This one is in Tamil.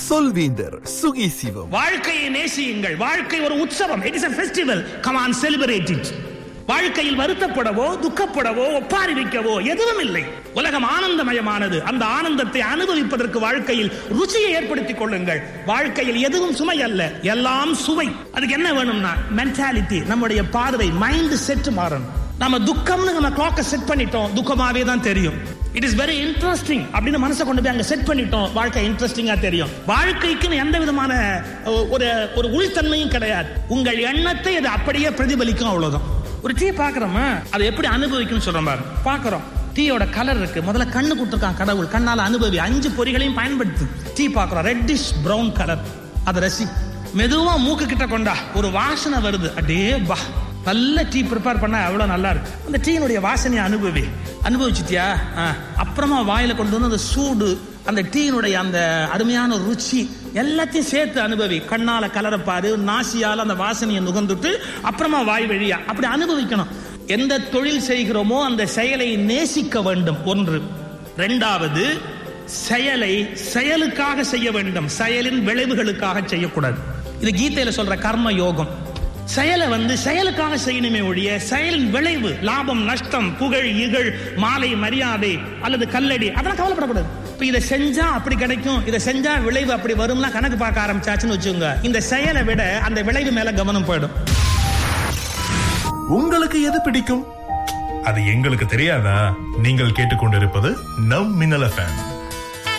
சொல்வேந்தர் சுகி சிவம் வாழ்க்கையை நேசியுங்கள் வாழ்க்கை ஒரு உற்சவம் it is a festival come on celebrate it வாழ்க்கையில் வருத்தப்படவோ துக்கப்படவோ ஒப்பாரி வைக்கவோ எதுவும் இல்லை உலகம் ஆனந்தமயமானது அந்த ஆனந்தத்தை அனுபவிப்பதற்கு வாழ்க்கையில் ருச்சியை ஏற்படுத்திக் கொள்ளுங்கள் வாழ்க்கையில் எதுவும் சுமை அல்ல எல்லாம் சுவை அதுக்கு என்ன வேணும்னா மென்டாலிட்டி நம்முடைய பார்வை மைண்ட் செட் மாறணும் நம்ம துக்கம்னு நம்ம கிளாக்கை செட் பண்ணிட்டோம் துக்கமாவே தான் தெரியும் இட் இஸ் வெரி இன்ட்ரெஸ்டிங் அப்படின்னு மனசை கொண்டு போய் அங்க செட் பண்ணிட்டோம் வாழ்க்கை இன்ட்ரெஸ்டிங்கா தெரியும் வாழ்க்கைக்குன்னு எந்த விதமான அஹ், ஒரு ஒரு உள்தன்மையும் கிடையாது உங்கள் எண்ணத்தை அது அப்படியே பிரதிபலிக்கும் அவ்வளவுதான் ஒரு டீ பாக்குறோமா அதை எப்படி அனுபவிக்கணும்னு சொல்றோம் பாரு பாக்குறோம் டீயோட கலர் இருக்கு முதல்ல கண்ணு கொடுத்துருக்கான் கடவுள் கண்ணால அனுபவி அஞ்சு பொறிகளையும் பயன்படுத்து டீ பாக்குறோம் ரெட்டிஷ் பிரவுன் கலர் அதை ரசி மெதுவா மூக்கு கிட்ட கொண்டா ஒரு வாசனை வருது அடே பா நல்ல டீ ப்ரிப்பேர் பண்ணா எவ்வளவு நல்லா இருக்கு அந்த டீயினுடைய வாசனையை அனுபவி அனுபவிச்சிட்டியா ஆ. அப்புறமா வாயில கொண்டு வந்து அந்த சூடு அந்த டீயினுடைய அந்த அருமையான ருச்சி எல்லாத்தையும் சேர்த்து அனுபவி கண்ணால கலரை பாரு நாசியால அந்த வாசனையை நுகர்ந்துட்டு அப்புறமா வாய் வழியா அப்படி அனுபவிக்கணும் எந்த தொழில் செய்கிறோமோ அந்த செயலை நேசிக்க வேண்டும் ஒன்று ரெண்டாவது செயலை செயலுக்காக செய்ய வேண்டும் செயலின் விளைவுகளுக்காக செய்யக்கூடாது இது கீதையில சொல்ற கர்ம யோகம் செயலை வந்து செயலுக்காக செய்யணுமே ஒழிய செயலின் விளைவு லாபம் நஷ்டம் புகழ் இகழ் மாலை மரியாதை அல்லது கல்லடி அதெல்லாம் கவலைப்படக்கூடாது இப்ப இதை செஞ்சா அப்படி கிடைக்கும் இதை செஞ்சா விளைவு அப்படி வரும்லாம் கணக்கு பார்க்க ஆரம்பிச்சாச்சுன்னு வச்சுக்கோங்க இந்த செயலை விட அந்த விளைவு மேல கவனம் போயிடும் உங்களுக்கு எது பிடிக்கும் அது எங்களுக்கு தெரியாதா நீங்கள் கேட்டுக்கொண்டிருப்பது நம் மின்னல் எஃப்எம்